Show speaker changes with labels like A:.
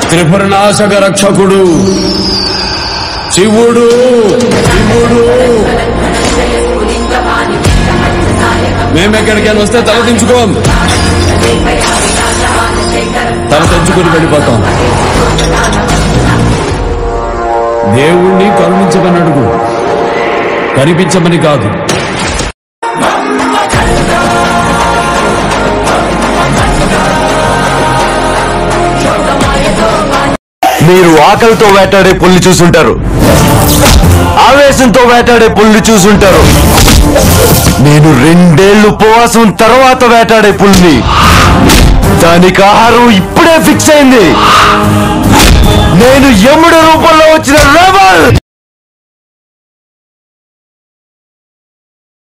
A: త్రిపురనాశక రక్షకుడు శివుడు శివుడు మేమెక్కడికైనా వస్తే తల దించుకోం తల తెంచుకుని వెళ్ళిపోతాం దేవుణ్ణి కరుణించమని అడుగు కనిపించమని కాదు
B: మీరు ఆకలితో వేటాడే పుల్లి చూసుంటారు ఆవేశంతో వేటాడే పుల్లి చూసుంటారు నేను రెండేళ్లు ఉపవాసం తర్వాత వేటాడే పుల్ని దానికి ఆహారం ఇప్పుడే ఫిక్స్ అయింది నేను యముడి రూపంలో వచ్చిన రెబల్